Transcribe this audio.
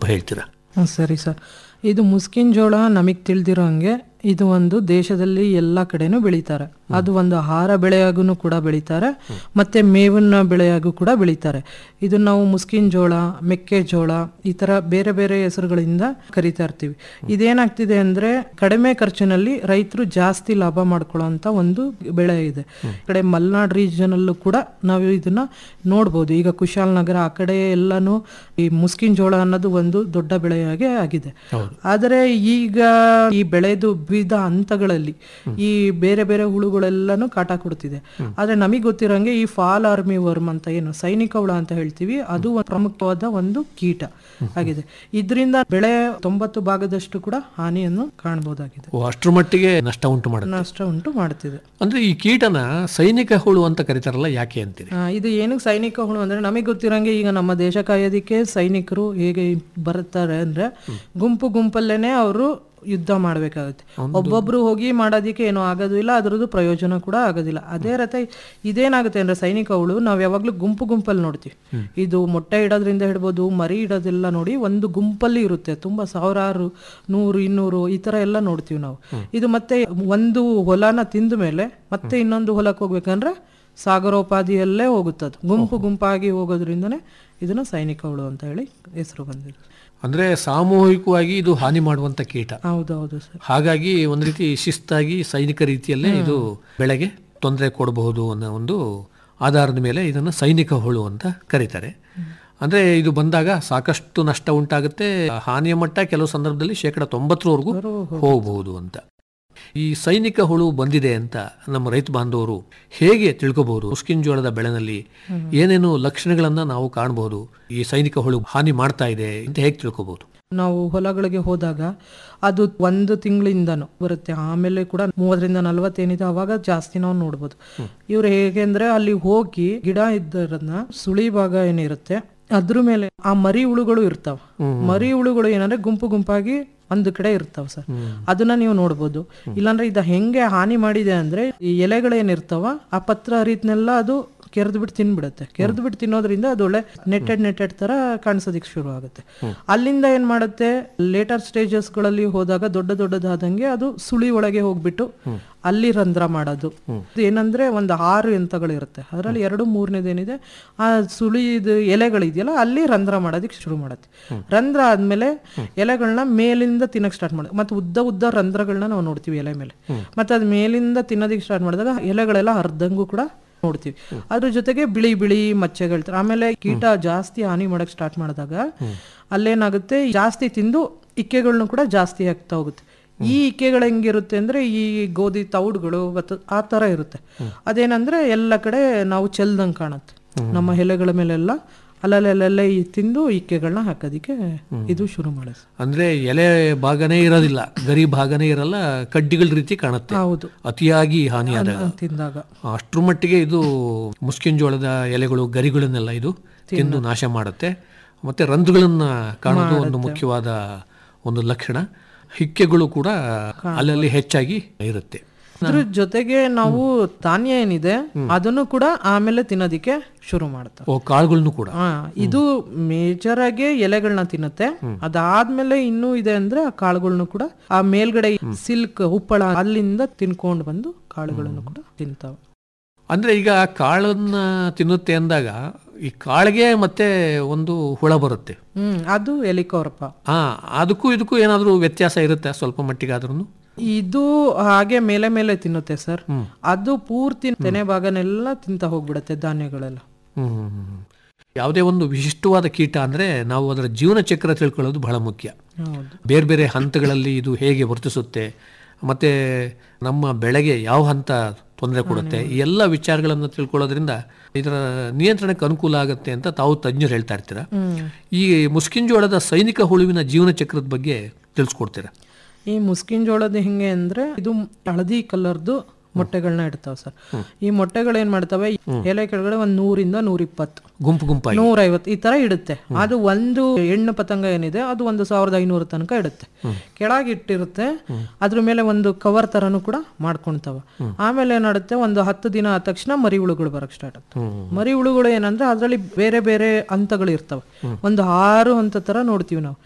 ಹೇಳ್ತೀರಾ ಹ್ಮ್, ಸರಿ ಸರ್ ಇದು ಮುಸ್ಕಿನ್ ಜೋಳ ನಮಗೆ ತಿಳಿದಿರೋ ಹಂಗೆ ಇದು ಒಂದು ದೇಶದಲ್ಲಿ ಎಲ್ಲ ಕಡೆನೂ ಬೆಳೀತಾರೆ ಅದು ಒಂದು ಆಹಾರ ಬೆಳೆಯಾಗೂ ಕೂಡ ಬೆಳೀತಾರೆ ಮತ್ತೆ ಮೇವನ್ನ ಬೆಳೆಯಾಗೂ ಕೂಡ ಬೆಳೀತಾರೆ ಇದು ನಾವು ಮುಸ್ಕಿನ್ ಜೋಳ ಮೆಕ್ಕೆಜೋಳ ಈ ತರ ಬೇರೆ ಬೇರೆ ಹೆಸರುಗಳಿಂದ ಕರಿತಾ ಇರ್ತೀವಿ ಇದೇನಾಗ್ತಿದೆ ಅಂದ್ರೆ ಕಡಿಮೆ ಖರ್ಚಿನಲ್ಲಿ ರೈತರು ಜಾಸ್ತಿ ಲಾಭ ಮಾಡ್ಕೊಳ್ಳೋಂತ ಒಂದು ಬೆಳೆ ಇದೆ ಈ ಕಡೆ ಮಲ್ನಾಡ್ ರೀಜನ್ ಅಲ್ಲೂ ಕೂಡ ನಾವು ಇದನ್ನ ನೋಡ್ಬೋದು ಈಗ ಕುಶಾಲನಗರ ಆ ಕಡೆ ಎಲ್ಲಾನು ಈ ಮುಸ್ಕಿನ್ ಜೋಳ ಅನ್ನೋದು ಒಂದು ದೊಡ್ಡ ಬೆಳೆಯಾಗಿ ಆಗಿದೆ ಆದರೆ ಈಗ ಈ ಬೆಳೆದು ವಿವಿಧ ಹಂತಗಳಲ್ಲಿ ಈ ಬೇರೆ ಬೇರೆ ಹುಳುಗಳೆಲ್ಲಾನು ಕಾಟ ಕೊಡ್ತಿದೆ ಆದ್ರೆ ನಮಗೆ ಗೊತ್ತಿರೋಂಗೆ ಈ ಫಾಲ್ ಆರ್ಮಿ ವರ್ಮ್ ಅಂತ ಏನು ಸೈನಿಕ ಹುಳ ಅಂತ ಹೇಳ್ತೀವಿ ಅದು ಒಂದು ಪ್ರಮುಖವಾದ ಒಂದು ಕೀಟ ಆಗಿದೆ ಇದರಿಂದ ಬೆಳೆ ತೊಂಬತ್ತು ಭಾಗದಷ್ಟು ಕೂಡ ಹಾನಿಯನ್ನು ಕಾಣಬಹುದಾಗಿದೆ ಓ, ಅಷ್ಟ್ರ ಮಟ್ಟಿಗೆ ನಷ್ಟ ಉಂಟು ಮಾಡುತ್ತೆ ನಷ್ಟ ಉಂಟು ಮಾಡ್ತಿದೆ ಅಂದ್ರೆ ಈ ಕೀಟನ ಸೈನಿಕ ಹುಳು ಅಂತ ಕರೀತಾರಲ್ಲ ಯಾಕೆ ಅಂತೀರಿ ಆ, ಇದು ಏನಕ್ಕೆ ಸೈನಿಕ ಹುಳು ಅಂದ್ರೆ ನಮಗೆ ಗೊತ್ತಿರಂಗೆ ಈಗ ನಮ್ಮ ದೇಶ ಕಾಯೋದಿಕ್ಕೆ ಸೈನಿಕರು ಹೇಗೆ ಬರ್ತಾರೆ ಅಂದ್ರೆ ಗುಂಪು ಗುಂಪಲ್ಲೇನೆ ಅವರು ಯುದ್ಧ ಮಾಡ್ಬೇಕಾಗುತ್ತೆ ಒಬ್ಬೊಬ್ರು ಹೋಗಿ ಮಾಡೋದಿಕ್ಕೆ ಏನೂ ಆಗೋದಿಲ್ಲ ಅದ್ರದ್ದು ಪ್ರಯೋಜನ ಕೂಡ ಆಗೋದಿಲ್ಲ ಅದೇ ರೀತಿ ಇದೇನಾಗುತ್ತೆ ಅಂದ್ರೆ ಸೈನಿಕ ಹುಳು ನಾವು ಯಾವಾಗ್ಲೂ ಗುಂಪು ಗುಂಪಲ್ಲಿ ನೋಡ್ತೀವಿ ಇದು ಮೊಟ್ಟೆ ಇಡೋದ್ರಿಂದ ಹಿಡ್ಬೋದು ಮರಿ ಇಡೋದೆಲ್ಲ ನೋಡಿ ಒಂದು ಗುಂಪಲ್ಲಿ ಇರುತ್ತೆ ತುಂಬಾ ಸಾವಿರಾರು ನೂರು ಇನ್ನೂರು ಈ ತರ ಎಲ್ಲ ನೋಡ್ತೀವಿ ನಾವು ಇದು ಮತ್ತೆ ಒಂದು ಹೊಲನ ತಿಂದ ಮೇಲೆ ಮತ್ತೆ ಇನ್ನೊಂದು ಹೊಲಕ್ಕೆ ಹೋಗ್ಬೇಕಂದ್ರೆ ಸಾಗರೋಪಾದಿಯಲ್ಲೇ ಹೋಗುತ್ತದು ಗುಂಪು ಗುಂಪಾಗಿ ಹೋಗೋದ್ರಿಂದನೇ ಇದನ್ನ ಸೈನಿಕ ಹುಳು ಅಂತ ಹೇಳಿ ಹೆಸರು ಬಂದಿದೆ ಅಂದ್ರೆ ಸಾಮೂಹಿಕವಾಗಿ ಇದು ಹಾನಿ ಮಾಡುವಂತ ಕೀಟ ಹೌದೌದು ಸರ್ ಹಾಗಾಗಿ ಒಂದು ರೀತಿ ಶಿಸ್ತಾಗಿ ಸೈನಿಕ ರೀತಿಯಲ್ಲೇ ಇದು ಬೆಳೆಗೆ ತೊಂದರೆ ಕೊಡಬಹುದು ಅನ್ನೋ ಒಂದು ಆಧಾರದ ಮೇಲೆ ಇದನ್ನು ಸೈನಿಕ ಹುಳು ಅಂತ ಕರೀತಾರೆ ಅಂದ್ರೆ ಇದು ಬಂದಾಗ ಸಾಕಷ್ಟು ನಷ್ಟ ಉಂಟಾಗುತ್ತೆ ಹಾನಿಯ ಮಟ್ಟ ಕೆಲವು ಸಂದರ್ಭದಲ್ಲಿ ಶೇಕಡ ತೊಂಬತ್ತರವರೆಗೂ ಹೋಗಬಹುದು ಅಂತ ಈ ಸೈನಿಕ ಹುಳು ಬಂದಿದೆ ಅಂತ ನಮ್ಮ ರೈತ ಬಾಂಧವರು ಹೇಗೆ ತಿಳ್ಕೋಬಹುದು ಮುಸ್ಕಿನ್ ಜೋಳದ ಬೆಳೆನಲ್ಲಿ ಏನೇನು ಲಕ್ಷಣಗಳನ್ನ ನಾವು ಕಾಣಬಹುದು ಈ ಸೈನಿಕ ಹುಳು ಹಾನಿ ಮಾಡ್ತಾ ಇದೆ ಅಂತ ಹೇಗೆ ತಿಳ್ಕೋಬಹುದು ನಾವು ಹೊಲಗಳಿಗೆ ಹೋದಾಗ ಅದು ಒಂದು ತಿಂಗಳಿಂದನೂ ಬರುತ್ತೆ ಆಮೇಲೆ ಕೂಡ ಮೂವತ್ತರಿಂದ ನಲ್ವತ್ತೇನಿದೆ ಅವಾಗ ಜಾಸ್ತಿ ನಾವು ನೋಡ್ಬೋದು ಇವ್ರು ಹೇಗೆ ಅಂದ್ರೆ ಅಲ್ಲಿ ಹೋಗಿ ಗಿಡ ಇದ್ದರನ್ನ ಸುಳಿ ಭಾಗ ಏನಿರುತ್ತೆ ಅದ್ರ ಮೇಲೆ ಆ ಮರಿ ಹುಳುಗಳು ಇರ್ತಾವ ಮರಿ ಹುಳುಗಳು ಏನಂದ್ರೆ ಗುಂಪು ಗುಂಪಾಗಿ ಒಂದು ಕಡೆ ಇರ್ತಾವ ಸರ್ ಅದನ್ನ ನೀವು ನೋಡ್ಬೋದು ಇಲ್ಲಾಂದ್ರೆ ಇದು ಹೆಂಗೆ ಹಾನಿ ಮಾಡಿದೆ ಅಂದ್ರೆ ಈ ಎಲೆಗಳೇನಿರ್ತಾವ ಆ ಪತ್ರ ಹರಿದ್ನೆಲ್ಲ ಅದು ಕೆರೆದು ಬಿಟ್ಟು ತಿನ್ಬಿಡುತ್ತೆ ಕೆರೆದು ಬಿಟ್ಟು ತಿನ್ನೋದ್ರಿಂದ ಅದು ಒಳ್ಳೆ ನೆಟ್ಟೆಡ್ ನೆಟ್ಟೆಡ್ ತರ ಕಾಣಿಸೋದಿಕ್ ಶುರು ಆಗುತ್ತೆ ಅಲ್ಲಿಂದ ಏನ್ ಮಾಡುತ್ತೆ ಲೇಟರ್ ಸ್ಟೇಜಸ್ ಗಳಲ್ಲಿ ಹೋದಾಗ ದೊಡ್ಡ ದೊಡ್ಡದಾದಂಗೆ ಅದು ಸುಳಿ ಒಳಗೆ ಹೋಗ್ಬಿಟ್ಟು ಅಲ್ಲಿ ರಂಧ್ರ ಮಾಡೋದು ಇದು ಏನಂದ್ರೆ ಒಂದು ಆರು ಯಂತ್ರಗಳಿರುತ್ತೆ ಅದರಲ್ಲಿ ಎರಡು ಮೂರನೇದೇನಿದೆ ಆ ಸುಳಿದು ಎಲೆಗಳಿದೆಯಲ್ಲ ಅಲ್ಲಿ ರಂಧ್ರ ಮಾಡೋದಕ್ಕೆ ಶುರು ಮಾಡುತ್ತೆ ರಂಧ್ರ ಆದ್ಮೇಲೆ ಎಲೆಗಳನ್ನ ಮೇಲಿಂದ ತಿನ್ನಕ್ ಸ್ಟಾರ್ಟ್ ಮಾಡುತ್ತೆ ಮತ್ತೆ ಉದ್ದ ಉದ್ದ ರಂಧ್ರಗಳನ್ನ ನಾವು ನೋಡ್ತೀವಿ ಎಲೆ ಮೇಲೆ ಮತ್ತೆ ಅದ್ ಮೇಲಿಂದ ತಿನ್ನೋದಕ್ಕೆ ಸ್ಟಾರ್ಟ್ ಮಾಡಿದಾಗ ಎಲೆಗಳೆಲ್ಲ ಅರ್ಧಂಗೂ ಕೂಡ ನೋಡ್ತೀವಿ ಅದ್ರ ಜೊತೆಗೆ ಬಿಳಿ ಬಿಳಿ ಮಚ್ಚೆಗಳು ಆಮೇಲೆ ಕೀಟ ಜಾಸ್ತಿ ಹಾನಿ ಮಾಡಕ್ ಸ್ಟಾರ್ಟ್ ಮಾಡಿದಾಗ ಅಲ್ಲೇನಾಗುತ್ತೆ ಜಾಸ್ತಿ ತಿಂದು ಇಕ್ಕೆಗಳನ್ನ ಕೂಡ ಜಾಸ್ತಿ ಆಗ್ತಾ ಹೋಗುತ್ತೆ ಈ ಇಕ್ಕೆಗಳು ಹೆಂಗಿರುತ್ತೆ ಅಂದ್ರೆ ಈ ಗೋಧಿ ತೌಡುಗಳು ಮತ್ತು ಆ ತರ ಇರುತ್ತೆ ಅದೇನಂದ್ರೆ ಎಲ್ಲ ಕಡೆ ನಾವು ಚೆಲ್ದಂಗ್ ಕಾಣುತ್ತೆ ನಮ್ಮ ಎಲೆಗಳ ಮೇಲೆಲ್ಲ ಅಲ್ಲಲ್ಲೇ ಈ ತಿಂದು ಇಕ್ಕೆಗಳನ್ನ ಹಾಕೋದಿಕ್ಕೆ ಇದು ಶುರು ಮಾಡುತ್ತೆ ಅಂದ್ರೆ ಎಲೆ ಭಾಗನೇ ಇರೋದಿಲ್ಲ ಗರಿ ಭಾಗನೇ ಇರಲ್ಲ ಕಡ್ಡಿಗಳ ರೀತಿ ಕಾಣುತ್ತೆ ಹೌದು ಅತಿಯಾಗಿ ಹಾನಿಯಾದಾಗ ತಿಂದಾಗ ಅಷ್ಟ್ರ ಮಟ್ಟಿಗೆ ಇದು ಮುಸ್ಕಿನ್ ಜೋಳದ ಎಲೆಗಳು ಗರಿಗಳನ್ನೆಲ್ಲ ಇದು ತಿಂದು ನಾಶ ಮಾಡುತ್ತೆ ಮತ್ತೆ ರಂಧ್ರಗಳನ್ನ ಕಾಣೋದು ಒಂದು ಮುಖ್ಯವಾದ ಒಂದು ಲಕ್ಷಣ ಹಿಕ್ಕೆಗಳು ಕೂಡ ಅಲ್ಲಲ್ಲಿ ಹೆಚ್ಚಾಗಿ ಇರುತ್ತೆ ಅದ್ರ ಜೊತೆಗೆ ನಾವು ಧಾನ್ಯ ಏನಿದೆ ಅದನ್ನು ಕೂಡ ಆಮೇಲೆ ತಿನ್ನೋದಿಕ್ಕೆ ಶುರು ಮಾಡ್ತಾರೆ ಓ ಕಾಳುಗಳನ್ನು ಕೂಡ ಹಾ ಇದು ಮೇಜರ್ ಆಗಿ ಎಲೆಗಳನ್ನ ತಿನ್ನುತ್ತೆ ಅದಾದ್ಮೇಲೆ ಇನ್ನೂ ಇದೆ ಅಂದ್ರೆ ಆ ಕಾಳುಗಳನ್ನು ಕೂಡ ಆ ಮೇಲ್ಗಡೆ ಸಿಲ್ಕ್ ಉಪ್ಪಳ ಅಲ್ಲಿಂದ ತಿನ್ಕೊಂಡು ಬಂದು ಕಾಳುಗಳನ್ನು ಕೂಡ ತಿಂತಾವೆ ಅಂದ್ರೆ ಈಗ ಕಾಳನ್ನ ತಿನ್ನುತ್ತೆ ಅಂದಾಗ ಈ ಕಾಳಿಗೆ ಮತ್ತೆ ಒಂದು ಹುಳ ಬರುತ್ತೆ ಹ್ಮ್ ಅದು ಎಲಿಕೋರಪ್ಪ ಹಾ ಅದಕ್ಕೂ ಇದಕ್ಕೂ ಏನಾದರೂ ವ್ಯತ್ಯಾಸ ಇರುತ್ತೆ ಸ್ವಲ್ಪ ಮಟ್ಟಿಗಾದ್ರೂ ಇದು ಹಾಗೆ ಮೇಲೆ ಮೇಲೆ ತಿನ್ನುತ್ತೆ ಸರ್ ಅದು ಪೂರ್ತಿ ತೆನೆ ಭಾಗನೆಲ್ಲ ತಿಂತ ಹೋಗ್ಬಿಡುತ್ತೆ ಧಾನ್ಯಗಳೆಲ್ಲ ಹ್ಮ್ ಯಾವುದೇ ಒಂದು ವಿಶಿಷ್ಟವಾದ ಕೀಟ ಅಂದ್ರೆ ನಾವು ಅದರ ಜೀವನ ಚಕ್ರ ತಿಳ್ಕೊಳ್ಳೋದು ಬಹಳ ಮುಖ್ಯ ಹೌದು ಬೇರೆ ಬೇರೆ ಹಂತಗಳಲ್ಲಿ ಇದು ಹೇಗೆ ವರ್ತಿಸುತ್ತೆ ಮತ್ತೆ ನಮ್ಮ ಬೆಳೆಗೆ ಯಾವ ಹಂತ ತೊಂದರೆ ಕೊಡುತ್ತೆ ಈ ಎಲ್ಲ ವಿಚಾರಗಳನ್ನು ತಿಳ್ಕೊಳ್ಳೋದ್ರಿಂದ ಇದರ ನಿಯಂತ್ರಣಕ್ಕೆ ಅನುಕೂಲ ಆಗುತ್ತೆ ಅಂತ ತಾವು ತಜ್ಞರು ಹೇಳ್ತಾ ಇರ್ತೀರಾ ಈ ಮುಸ್ಕಿನ್ ಜೋಳದ ಸೈನಿಕ ಹುಳುವಿನ ಜೀವನ ಚಕ್ರದ ಬಗ್ಗೆ ತಿಳಿಸ್ಕೊಡ್ತೀರಾ ಈ ಮುಸ್ಕಿನ್ ಜೋಳದ ಹೆಂಗೆ ಅಂದ್ರೆ ಇದು ಹಳದಿ ಕಲರ್ದು ಮೊಟ್ಟೆಗಳನ್ನ ಇಡ್ತಾವ ಸರ್ ಈ ಮೊಟ್ಟೆಗಳು ಏನ್ ಮಾಡ್ತವೆ ಎಲೆ ಕೆಳಗಡೆ ಒಂದ್ ನೂರಿಂದ ನೂರಿಪ್ಪತ್ತು ಗುಂಪು ಗುಂಪಾಗಿ ನೂರೈವತ್ತು ಈ ತರ ಇಡುತ್ತೆ ಅದು ಒಂದು ಹೆಣ್ಣು ಪತಂಗ ಏನಿದೆ ಅದು ಒಂದು ಸಾವಿರದ ಐನೂರು ತನಕ ಇಡುತ್ತೆ ಕೆಳಗೆ ಇಟ್ಟಿರುತ್ತೆ ಅದ್ರ ಮೇಲೆ ಒಂದು ಕವರ್ ತರನು ಕೂಡ ಮಾಡ್ಕೊಂತಾವ ಆಮೇಲೆ ಏನಾಡುತ್ತೆ ಒಂದು ಹತ್ತು ದಿನ ಆದ ತಕ್ಷಣ ಮರಿ ಹುಳುಗಳು ಬರಕ್ ಸ್ಟಾರ್ಟ್ ಆಗ್ತವೆ ಮರಿ ಹುಳುಗಳು ಏನಂದ್ರೆ ಅದ್ರಲ್ಲಿ ಬೇರೆ ಬೇರೆ ಹಂತಗಳು ಇರ್ತವೆ ಒಂದು ಆರು ಹಂತ ತರ ನೋಡ್ತೀವಿ ನಾವು